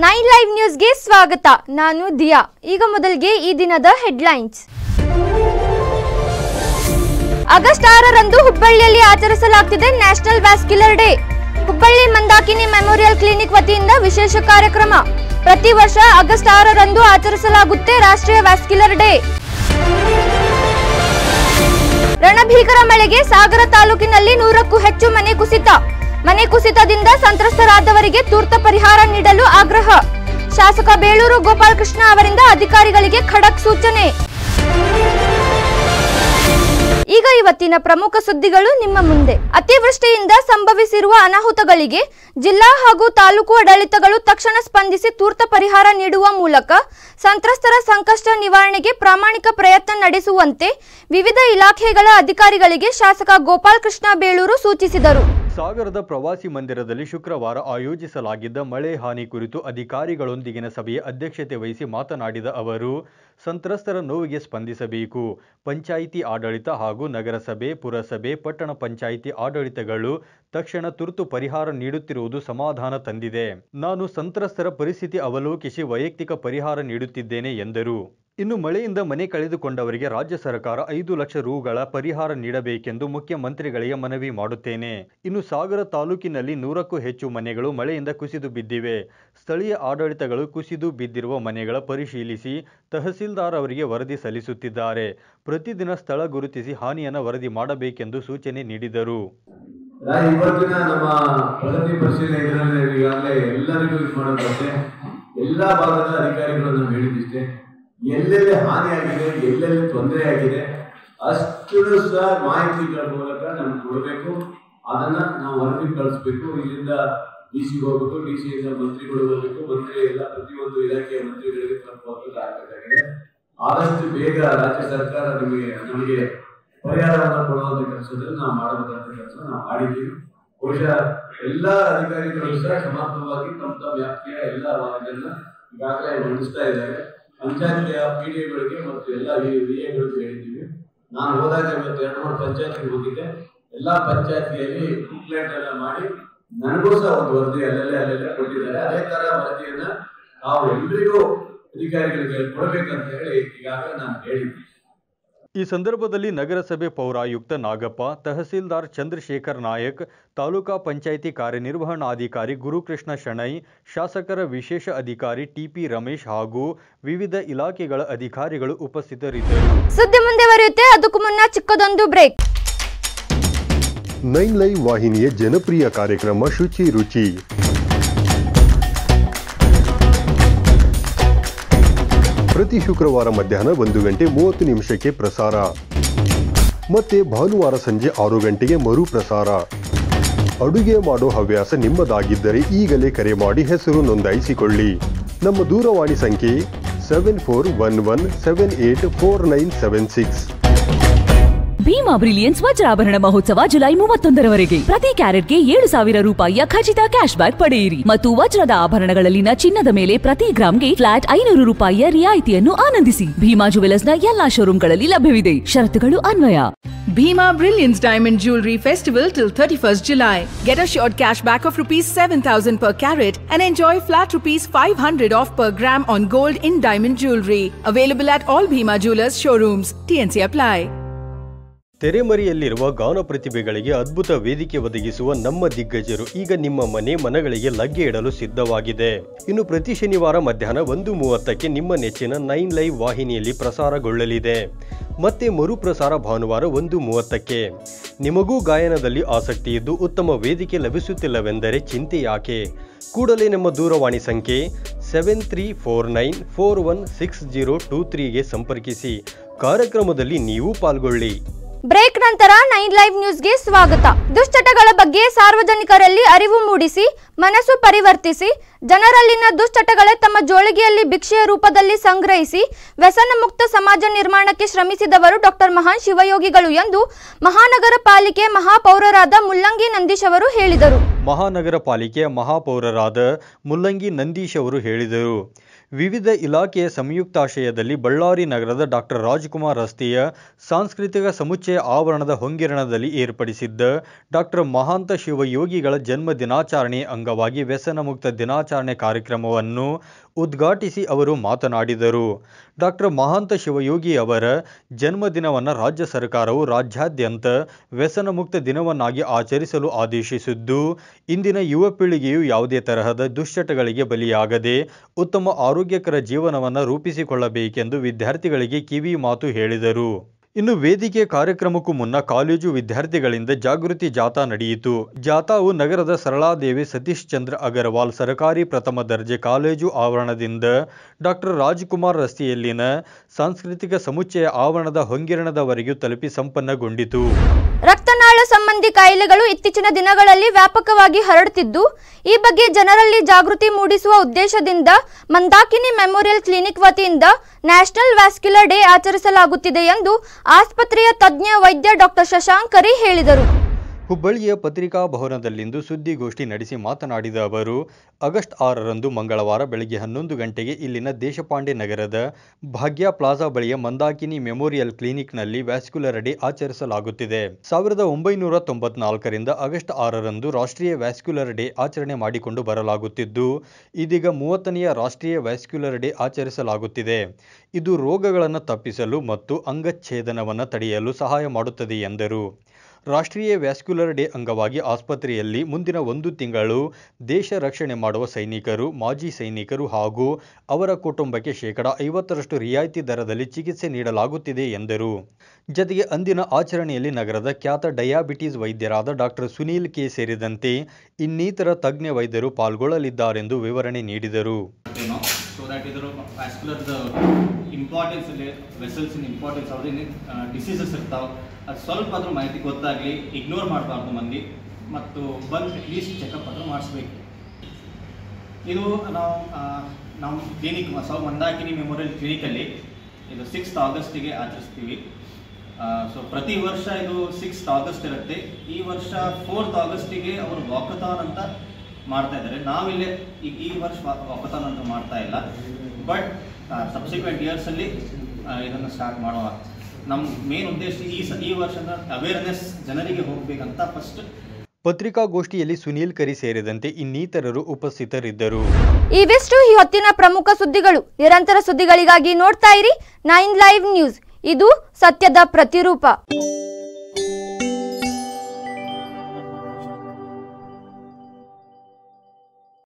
Nine live ನ್ಯೂಸ್ಗೆ ಸ್ವಾಗತ ನಾನು ದಿಯಾ ಈಗ ಮೊದಲಿಗೆ ಈ ದಿನದ ಹೆಡ್ಲೈನ್ಸ್ ಆಗಸ್ಟ್ ಆರರಂದು ಹುಬ್ಬಳ್ಳಿಯಲ್ಲಿ ಆಚರಿಸಲಾಗ್ತಿದೆ national vascular day Hubballi Mandakini memorial clinic ವತಿಯಿಂದ ವಿಶೇಷ ಕಾರ್ಯಕ್ರಮ ಪ್ರತಿ ವರ್ಷ ಆಗಸ್ಟ್ ಆರರಂದು ಆಚರಿಸಲಾಗುತ್ತೆ ರಾಷ್ಟ್ರೀಯ ವ್ಯಾಸ್ಕ್ಯುಲರ್ ಡೇ ರಣಭೀಕರ ಮಳೆಗೆ ಸಾಗರ ತಾಲೂಕಿನಲ್ಲಿ ನೂರಕ್ಕೂ ಹೆಚ್ಚು ಮನೆ ಕುಸಿತ ಮನೆ ಕುಸಿತದಿಂದ ಸಂತ್ರಸ್ತರಾದವರಿಗೆ ತುರ್ತ ಪರಿಹಾರ ನೀಡಲು ಆಗ್ರಹ ಶಾಸಕ ಬೇಳೂರು ಗೋಪಾಲಕೃಷ್ಣ ಅವರಿಂದ ಅಧಿಕಾರಿಗಳಿಗೆ ಖಡಕ್ ಸೂಚನೆ ಈಗ ಇವತ್ತಿನ ಪ್ರಮುಖ ಸುದ್ದಿಗಳು ನಿಮ್ಮ ಮುಂದೆ ಅತಿವೃಷ್ಟಿಯಿಂದ ಸಂಭವಿಸಿರುವ ಅನಾಹುತಗಳಿಗೆ ಜಿಲ್ಲಾ ಹಾಗೂ ತಾಲೂಕು ಆಡಳಿತಗಳು ತಕ್ಷಣ ಸ್ಪಂದಿಸಿ ತುರ್ತ ಪರಿಹಾರ ನೀಡುವ ಮೂಲಕ ಸಂತ್ರಸ್ತರ ಸಂಕಷ್ಟ ನಿವಾರಣೆಗೆ ಪ್ರಾಮಾಣಿಕ ಪ್ರಯತ್ನ ನಡೆಸುವಂತೆ ವಿವಿಧ ಇಲಾಖೆಗಳ ಅಧಿಕಾರಿಗಳಿಗೆ ಶಾಸಕ ಗೋಪಾಲಕೃಷ್ಣ ಬೇಳೂರು ಸೂಚಿಸಿದರು ಸಾಗರದ ಪ್ರವಾಸಿ ಮಂದಿರದಲ್ಲಿ ಶುಕ್ರವಾರ ಆಯೋಜಿಸಲಾಗಿದ್ದ ಮಳೆ ಹಾನಿ ಕುರಿತು ಅಧಿಕಾರಿಗಳೊಂದಿಗಿನ ಸಭೆಯ ಅಧ್ಯಕ್ಷತೆ ವಹಿಸಿ ಮಾತನಾಡಿದ ಅವರು ಸಂತ್ರಸ್ತರ ನೋವಿಗೆ ಸ್ಪಂದಿಸಬೇಕು ಪಂಚಾಯಿತಿ ಆಡಳಿತ ಹಾಗೂ ನಗರಸಭೆ ಪುರಸಭೆ ಪಟ್ಟಣ ಪಂಚಾಯಿತಿ ಆಡಳಿತಗಳು ತಕ್ಷಣ ತುರ್ತು ಪರಿಹಾರ ನೀಡುತ್ತಿರುವುದು ಸಮಾಧಾನ ತಂದಿದೆ ನಾನು ಸಂತ್ರಸ್ತರ ಪರಿಸ್ಥಿತಿ ಅವಲೋಕಿಸಿ ವೈಯಕ್ತಿಕ ಪರಿಹಾರ ನೀಡುತ್ತಿದ್ದೇನೆ ಎಂದರು ಇನ್ನು ಮಳೆಯಿಂದ ಮನೆ ಕಳೆದುಕೊಂಡವರಿಗೆ ರಾಜ್ಯ ಸರ್ಕಾರ ಐದು ಲಕ್ಷ ರೂಗಳ ಪರಿಹಾರ ನೀಡಬೇಕೆಂದು ಮುಖ್ಯಮಂತ್ರಿಗಳಿಗೆ ಮನವಿ ಮಾಡುತ್ತೇನೆ ಇನ್ನು ಸಾಗರ ತಾಲೂಕಿನಲ್ಲಿ ನೂರಕ್ಕೂ ಹೆಚ್ಚು ಮನೆಗಳು ಮಳೆಯಿಂದ ಕುಸಿದು ಬಿದ್ದಿವೆ ಸ್ಥಳೀಯ ಆಡಳಿತಗಳು ಕುಸಿದು ಬಿದ್ದಿರುವ ಮನೆಗಳ ಪರಿಶೀಲಿಸಿ ತಹಸೀಲ್ದಾರ್ ಅವರಿಗೆ ವರದಿ ಸಲ್ಲಿಸುತ್ತಿದ್ದಾರೆ ಪ್ರತಿದಿನ ಸ್ಥಳ ಗುರುತಿಸಿ ಹಾನಿಯನ್ನು ವರದಿ ಮಾಡಬೇಕೆಂದು ಸೂಚನೆ ನೀಡಿದರು ರಾ- ಇವತ್ತಿನ ನಮ್ಮ ಪ್ರಗತಿ ಪರಿಶೀಲನೆ ಇದರಲ್ಲಿ ಈಗಾಗಲೇ ಎಲ್ಲರಿಗೂ ಇದು ಮಾಡೋದಂತೆ ಎಲ್ಲಾ ಭಾಗದ ಅಧಿಕಾರಿಗಳು ನಾವು ಹೇಳಿದಿಷ್ಟೇ ಎಲ್ಲೆಲ್ಲಿ ಹಾನಿ ಆಗಿದೆ ಎಲ್ಲೆಲ್ಲಿ ತೊಂದರೆ ಆಗಿದೆ ಅಷ್ಟು ಸಹ ಮಾಹಿತಿಗಳ ಮೂಲಕ ನಮ್ಗೆ ಕೊಡಬೇಕು ಅದನ್ನ ನಾವು ವರದಿ ಕಳಿಸ್ಬೇಕು ಇಲ್ಲಿಂದ ಡಿ ಸಿ ಹೋಗ್ಬೇಕು ಡಿ ಸಿ ಇಂದ ಮಂತ್ರಿಗಳು ಹೋಗ್ಬೇಕು ಮಂತ್ರಿ ಎಲ್ಲ ಪ್ರತಿಯೊಂದು ಇಲಾಖೆಯ ಮಂತ್ರಿಗಳಿಗೆ ತಲುಪುವಂಥದ್ದು ಆಗಬೇಕಾಗಿದೆ ಆದಷ್ಟು ಬೇಗ ರಾಜ್ಯ ಸರ್ಕಾರ ನಿಮಗೆ ನಮಗೆ ಪರಿಹಾರವನ್ನು ಕೊಡುವಂತ ಕೆಲಸದಲ್ಲಿ ನಾವು ಮಾಡಬೇಕಂತ ಕೆಲಸ ನಾವು ಮಾಡಿದ್ದೀವಿ ಬಹುಶಃ ಎಲ್ಲ ಅಧಿಕಾರಿಗಳು ಸಹ ಸಮರ್ಥವಾಗಿ ತಮ್ಮ ತಮ್ಮ ವ್ಯಾಪ್ತಿಯ ಎಲ್ಲ ಇದನ್ನ ಈಗಾಗಲೇ ಮಂಡಿಸ್ತಾ ಇದ್ದಾರೆ ಪಂಚಾಯತಿಯ ಪಿ ಡಿ ಎಗಳಿಗೆ ಮತ್ತು ಎಲ್ಲ ವಿ ಎಗಳಿಗೆ ಹೇಳಿದ್ದೀವಿ ನಾನು ಹೋದಾಗ ಇವತ್ತು ಎರಡು ಮೂರು ಪಂಚಾಯತಿಗೆ ಹೋಗಿದ್ದೆ ಎಲ್ಲಾ ಪಂಚಾಯತಿಯಲ್ಲಿ ಬುಕ್ಲೆಟ್ ಎಲ್ಲ ಮಾಡಿ ನನಗೂ ಸಹ ಒಂದು ವರದಿ ಅಲ್ಲೆಲ್ಲ ಅಲ್ಲೆಲ್ಲ ಕೊಟ್ಟಿದ್ದಾರೆ ಅದೇ ತರ ವರದಿಯನ್ನ ನಾವು ಎಲ್ರಿಗೂ ಅಧಿಕಾರಿಗಳಿಗೆ ಕೊಡಬೇಕಂತ ಹೇಳಿ ಈಗಾಗಲೇ ನಾನು ಹೇಳಿದ್ದೀನಿ ಈ ಸಂದರ್ಭದಲ್ಲಿ ನಗರಸಭೆ ಪೌರಾಯುಕ್ತ ನಾಗಪ್ಪ ತಹಸೀಲ್ದಾರ್ ಚಂದ್ರಶೇಖರ್ ನಾಯಕ್ ತಾಲೂಕಾ ಪಂಚಾಯಿತಿ ಕಾರ್ಯನಿರ್ವಹಣಾಧಿಕಾರಿ ಗುರುಕೃಷ್ಣ ಶಣೈ ಶಾಸಕರ ವಿಶೇಷ ಅಧಿಕಾರಿ ಟಿಪಿ ರಮೇಶ್ ಹಾಗೂ ವಿವಿಧ ಇಲಾಖೆಗಳ ಅಧಿಕಾರಿಗಳು ಉಪಸ್ಥಿತರಿದ್ದರು ಸುದ್ದಿ ಮುಂದುವರಿಯುತ್ತೆ ಅದಕ್ಕೂ ಮುನ್ನ ಚಿಕ್ಕದೊಂದು ಬ್ರೇಕ್ ನೈನ್ ಲೈವ್ ವಾಹಿನಿಯ ಜನಪ್ರಿಯ ಕಾರ್ಯಕ್ರಮ ಶುಚಿ ರುಚಿ ಪ್ರತಿ ಶುಕ್ರವಾರ ಮಧ್ಯಾಹ್ನ ಒಂದು ಗಂಟೆ ಮೂವತ್ತು ನಿಮಿಷಕ್ಕೆ ಪ್ರಸಾರ ಮತ್ತೆ ಭಾನುವಾರ ಸಂಜೆ ಆರು ಗಂಟೆಗೆ ಮರು ಪ್ರಸಾರ ಅಡುಗೆ ಮಾಡೋ ಹವ್ಯಾಸ ನಿಮ್ಮದಾಗಿದ್ದರೆ ಈಗಲೇ ಕರೆ ಮಾಡಿ ಹೆಸರು ನೋಂದಾಯಿಸಿಕೊಳ್ಳಿ ನಮ್ಮ ದೂರವಾಣಿ ಸಂಖ್ಯೆ seven four one one seven eight four nine seven six Bhima brilliance ವಜ್ರಾಭರಣ ಮಹೋತ್ಸವ ಜುಲೈ ಮೂವತ್ತೊಂದರವರೆಗೆ ಪ್ರತಿ ಕ್ಯಾರೆಟ್ಗೆ ಏಳು ಸಾವಿರ ರೂಪಾಯಿಯ ಖಚಿತ ಕ್ಯಾಶ್ ಬ್ಯಾಕ್ ಪಡೆಯಿರಿ ಮತ್ತು ವಜ್ರದ ಆಭರಣಗಳಲ್ಲಿನ ಚಿನ್ನದ ಮೇಲೆ ಪ್ರತಿ ಗ್ರಾಂಗೆ ಫ್ಲಾಟ್ ಐನೂರು ರೂಪಾಯಿಯ ರಿಯಾಯಿತಿಯನ್ನು ಆನಂದಿಸಿ ಭೀಮಾ ಜುವೆಲರ್ಸ್ನ ಎಲ್ಲಾ ಶೋರೂಮ್ಗಳಲ್ಲಿ ಲಭ್ಯವಿದೆ ಷರತ್ತುಗಳು ಅನ್ವಯ Bhima Brilliance Diamond Jewelry Festival till 31st July. Get a short cashback of rupees 7000 per carat and enjoy flat rupees 500 off per gram on gold in diamond jewelry. Available at all Bhima Jewelers showrooms. TNC apply. ತೆರೆಮರೆಯಲ್ಲಿರುವ ಗಾನ ಪ್ರತಿಭೆಗಳಿಗೆ ಅದ್ಭುತ ವೇದಿಕೆ ಒದಗಿಸುವ ನಮ್ಮ ದಿಗ್ಗಜರು ಈಗ ನಿಮ್ಮ ಮನೆ ಮನಗಳಿಗೆ ಲಗ್ಗೆ ಇಡಲು ಸಿದ್ಧವಾಗಿದೆ ಇನ್ನು ಪ್ರತಿ ಶನಿವಾರ ಮಧ್ಯಾಹ್ನ ಒಂದು ಮೂವತ್ತಕ್ಕೆ ನಿಮ್ಮ ನೆಚ್ಚಿನ ನೈನ್ ಲೈವ್ ವಾಹಿನಿಯಲ್ಲಿ ಪ್ರಸಾರಗೊಳ್ಳಲಿದೆ ಮತ್ತೆ ಮರುಪ್ರಸಾರ ಭಾನುವಾರ ಒಂದು ಮೂವತ್ತಕ್ಕೆ ನಿಮಗೂ ಗಾಯನದಲ್ಲಿ ಆಸಕ್ತಿ ಇದ್ದು ಉತ್ತಮ ವೇದಿಕೆ ಲಭಿಸುತ್ತಿಲ್ಲವೆಂದರೆ ಚಿಂತೆ ಯಾಕೆ ಕೂಡಲೇ ನಮ್ಮ ದೂರವಾಣಿ ಸಂಖ್ಯೆ seven three four nine four one six zero two ತ್ರೀಗೆ ಸಂಪರ್ಕಿಸಿ ಕಾರ್ಯಕ್ರಮದಲ್ಲಿ ನೀವು ಪಾಲ್ಗೊಳ್ಳಿ ಬ್ರೇಕ್ ನಂತರ ನೈನ್ ಲೈವ್ ನ್ಯೂಸ್ಗೆ ಸ್ವಾಗತ ದುಶ್ಚಟಗಳ ಬಗ್ಗೆ ಸಾರ್ವಜನಿಕರಲ್ಲಿ ಅರಿವು ಮೂಡಿಸಿ ಮನಸ್ಸು ಪರಿವರ್ತಿಸಿ ಜನರಲ್ಲಿನ ದುಶ್ಚಟಗಳೇ ತಮ್ಮ ಜೋಳಿಗೆಯಲ್ಲಿ ಭಿಕ್ಷೆಯ ರೂಪದಲ್ಲಿ ಸಂಗ್ರಹಿಸಿ ವ್ಯಸನ ಮುಕ್ತ ಸಮಾಜ ನಿರ್ಮಾಣಕ್ಕೆ ಶ್ರಮಿಸಿದವರು ಡಾಕ್ಟರ್ ಮಹಾನ್ ಶಿವಯೋಗಿಗಳು ಎಂದು ಮಹಾನಗರ ಪಾಲಿಕೆ ಮಹಾಪೌರರಾದ ಮುಲ್ಲಂಗಿ ನಂದೀಶ್ ಅವರು ಹೇಳಿದರು ಮಹಾನಗರ ಪಾಲಿಕೆಯ ಮಹಾಪೌರರಾದ ಮುಲ್ಲಂಗಿ ನಂದೀಶ್ ಅವರು ಹೇಳಿದರು ವಿವಿಧ ಇಲಾಖೆಯ ಸಂಯುಕ್ತಾಶ್ರಯದಲ್ಲಿ ಬಳ್ಳಾರಿ ನಗರದ ಡಾಕ್ಟರ್ ರಾಜ್ಕುಮಾರ್ ರಸ್ತೆಯ ಸಾಂಸ್ಕೃತಿಕ ಸಮುಚ್ಚಯ ಆವರಣದ ಹೊಂಗಿರಣದಲ್ಲಿ ಏರ್ಪಡಿಸಿದ್ದ ಡಾಕ್ಟರ್ ಮಹಾಂತ ಶಿವಯೋಗಿಗಳ ಜನ್ಮ ದಿನಾಚರಣೆ ಅಂಗವಾಗಿ ವ್ಯಸನ ಮುಕ್ತ ದಿನಾಚರಣೆ ಕಾರ್ಯಕ್ರಮವನ್ನು ಉದ್ಘಾಟಿಸಿ ಅವರು ಮಾತನಾಡಿದರು ಡಾಕ್ಟರ್ ಮಹಾಂತ ಶಿವಯೋಗಿ ಅವರ ಜನ್ಮದಿನವನ್ನು ರಾಜ್ಯ ಸರ್ಕಾರವು ರಾಜ್ಯಾದ್ಯಂತ ವ್ಯಸನ ಮುಕ್ತ ದಿನವನ್ನಾಗಿ ಆಚರಿಸಲು ಆದೇಶಿಸಿದ್ದು ಇಂದಿನ ಯುವ ಪೀಳಿಗೆಯು ಯಾವುದೇ ತರಹದ ದುಶ್ಚಟಗಳಿಗೆ ಬಲಿಯಾಗದೆ ಉತ್ತಮ ಆರೋಗ್ಯಕರ ಜೀವನವನ್ನು ರೂಪಿಸಿಕೊಳ್ಳಬೇಕೆಂದು ವಿದ್ಯಾರ್ಥಿಗಳಿಗೆ ಕಿವಿ ಮಾತು ಹೇಳಿದರು ಇನ್ನು ವೇದಿಕೆ ಕಾರ್ಯಕ್ರಮಕ್ಕೂ ಮುನ್ನ ಕಾಲೇಜು ವಿದ್ಯಾರ್ಥಿಗಳಿಂದ ಜಾಗೃತಿ ಜಾಥಾ ನಡೆಯಿತು ಜಾಥಾವು ನಗರದ ಸರಳಾದೇವಿ ಸತೀಶ್ ಚಂದ್ರ ಅಗರ್ವಾಲ್ ಸರಕಾರಿ ಪ್ರಥಮ ದರ್ಜೆ ಕಾಲೇಜು ಆವರಣದಿಂದ ಡಾಕ್ಟರ್ ರಾಜ್ಕುಮಾರ್ ರಸ್ತೆಯಲ್ಲಿನ ಸಾಂಸ್ಕೃತಿಕ ಸಮುಚ್ಚಯ ಆವರಣದ ಹೊಂಗಿರಣದವರೆಗೂ ತಲುಪಿ ಸಂಪನ್ನಗೊಂಡಿತು ರಕ್ತನಾಳ ಸಂಬಂಧಿ ಕಾಯಿಲೆಗಳು ಇತ್ತೀಚಿನ ದಿನಗಳಲ್ಲಿ ವ್ಯಾಪಕವಾಗಿ ಹರಡುತ್ತಿದ್ದು ಈ ಬಗ್ಗೆ ಜನರಲ್ಲಿ ಜಾಗೃತಿ ಮೂಡಿಸುವ ಉದ್ದೇಶದಿಂದ ಮಂದಾಕಿನಿ ಮೆಮೋರಿಯಲ್ ಕ್ಲಿನಿಕ್ ವತಿಯಿಂದ ನ್ಯಾಷನಲ್ ವ್ಯಾಸ್ಕ್ಯುಲರ್ ಡೇ ಆಚರಿಸಲಾಗುತ್ತಿದೆ ಎಂದು ಆಸ್ಪತ್ರೆಯ ತಜ್ಞ ವೈದ್ಯ ಡಾಕ್ಟರ್ ಶಶಾಂಕ್ ಕರಿ ಹೇಳಿದರು ಹುಬ್ಬಳ್ಳಿಯ ಪತ್ರಿಕಾ ಭವನದಲ್ಲಿಂದು ಸುದ್ದಿಗೋಷ್ಠಿ ನಡೆಸಿ ಮಾತನಾಡಿದ ಅವರು ಆಗಸ್ಟ್ ಆರರಂದು ಮಂಗಳವಾರ ಬೆಳಗ್ಗೆ ಹನ್ನೊಂದು ಗಂಟೆಗೆ ಇಲ್ಲಿನ ದೇಶಪಾಂಡೆ ನಗರದ ಭಾಗ್ಯ ಪ್ಲಾಜಾ ಬಳಿಯ ಮಂದಾಕಿನಿ ಮೆಮೋರಿಯಲ್ ಕ್ಲಿನಿಕ್ನಲ್ಲಿ ವ್ಯಾಸ್ಕ್ಯುಲರ್ ಡೇ ಆಚರಿಸಲಾಗುತ್ತಿದೆ ಸಾವಿರದ ಒಂಬೈನೂರ ತೊಂಬತ್ನಾಲ್ಕರಿಂದ ಆಗಸ್ಟ್ ಆರರಂದು ರಾಷ್ಟ್ರೀಯ ವ್ಯಾಸ್ಕ್ಯುಲರ್ ಡೇ ಆಚರಣೆ ಮಾಡಿಕೊಂಡು ಬರಲಾಗುತ್ತಿದ್ದು ಇದೀಗ ಮೂವತ್ತನೆಯ ರಾಷ್ಟ್ರೀಯ ವ್ಯಾಸ್ಕ್ಯುಲರ್ ಡೇ ಆಚರಿಸಲಾಗುತ್ತಿದೆ ಇದು ರೋಗಗಳನ್ನು ತಪ್ಪಿಸಲು ಮತ್ತು ಅಂಗಚ್ಛೇದನವನ್ನು ತಡೆಯಲು ಸಹಾಯ ಮಾಡುತ್ತದೆ ಎಂದರು ರಾಷ್ಟ್ರೀಯ ವ್ಯಾಸ್ಕ್ಯುಲರ್ ಡೇ ಅಂಗವಾಗಿ ಆಸ್ಪತ್ರೆಯಲ್ಲಿ ಮುಂದಿನ ಒಂದು ತಿಂಗಳು ದೇಶ ರಕ್ಷಣೆ ಮಾಡುವ ಸೈನಿಕರು ಮಾಜಿ ಸೈನಿಕರು ಹಾಗೂ ಅವರ ಕುಟುಂಬಕ್ಕೆ ಶೇಕಡ ಐವತ್ತರಷ್ಟು ರಿಯಾಯಿತಿ ದರದಲ್ಲಿ ಚಿಕಿತ್ಸೆ ನೀಡಲಾಗುತ್ತಿದೆ ಎಂದರು ಜತೆಗೆ ಅಂದಿನ ಆಚರಣೆಯಲ್ಲಿ ನಗರದ ಖ್ಯಾತ ಡಯಾಬಿಟಿಸ್ ವೈದ್ಯರಾದ ಡಾಕ್ಟರ್ ಸುನೀಲ್ ಕೆ ಸೇರಿದಂತೆ ಇನ್ನಿತರ ತಜ್ಞ ವೈದ್ಯರು ಪಾಲ್ಗೊಳ್ಳಲಿದ್ದಾರೆಂದು ವಿವರಣೆ ನೀಡಿದರು ಏನೋ ಸೊ ದ್ಯಾಟ್ ಇದ್ರ ವ್ಯಾಸ್ಕ್ಯುಲರ್ದ ಇಂಪಾರ್ಟೆನ್ಸ್ ಇಲ್ಲಿ ವೆಸಲ್ಸಿನ ಇಂಪಾರ್ಟೆನ್ಸ್ ಅವ್ರದ್ದು ಡಿಸೀಸಸ್ ಇರ್ತಾವೆ ಅದು ಸ್ವಲ್ಪ ಅದ್ರ ಮಾಹಿತಿ ಗೊತ್ತಾಗಲಿ ಇಗ್ನೋರ್ ಮಾಡಬಾರ್ದು ಮಂದಿ ಮತ್ತು ಬಂದು ಅಟ್ಲೀಸ್ಟ್ ಚೆಕಪ್ ಆದರೂ ಮಾಡಿಸ್ಬೇಕು ಇದು ನಾವು ಆ, ನಮ್ಮ ಕ್ಲಿನಿಕ್ ಸೌ ಮಂದಾಕಿನಿ ಮೆಮೋರಿಯಲ್ ಕ್ಲಿನಿಕಲ್ಲಿ ಇದು ಸಿಕ್ಸ್ತ್ ಆಗಸ್ಟಿಗೆ ಆಚರಿಸ್ತೀವಿ ಸೊ ಪ್ರತಿ ವರ್ಷ ಇದು ಸಿಕ್ಸ್ತ್ ಆಗಸ್ಟ್ ಇರುತ್ತೆ ಈ ವರ್ಷ ಫೋರ್ತ್ ಆಗಸ್ಟಿಗೆ ಅವರು ವಾಕಥಾನ್ ಅಂತ ಮಾಡ್ತಾ ಇದ್ದಾರೆ ನಾವಿಲ್ಲೇ ಈ ಈ ವರ್ಷ ವಾಕಥಾನ್ ಅಂತ ಮಾಡ್ತಾ ಇಲ್ಲ ಬಟ್ ಸಬ್ಸಿಕ್ವೆಂಟ್ ಇಯರ್ಸಲ್ಲಿ ಇದನ್ನು ಸ್ಟಾರ್ಟ್ ಮಾಡುವ ನಮ್ಮ ಮೇನ್ ಉದ್ದೇಶ ಈ ಸ ಈ ವರ್ಷದ ಅವೇರ್ನೆಸ್ ಜನರಿಗೆ ಹೋಗ್ಬೇಕಂತ ಫಸ್ಟ್ ಪತ್ರಿಕಾಗೋಷ್ಠಿಯಲ್ಲಿ ಸುನೀಲ್ ಕರಿ ಸೇರಿದಂತೆ ಇನ್ನಿತರರು ಉಪಸ್ಥಿತರಿದ್ದರು ಇವಿಷ್ಟು ಈ ಹೊತ್ತಿನ ಪ್ರಮುಖ ಸುದ್ದಿಗಳು ನಿರಂತರ ಸುದ್ದಿಗಳಿಗಾಗಿ ನೋಡ್ತಾ ಇರಿ ನೈನ್ ಲೈವ್ ನ್ಯೂಸ್ ಇದು ಸತ್ಯದ ಪ್ರತಿರೂಪ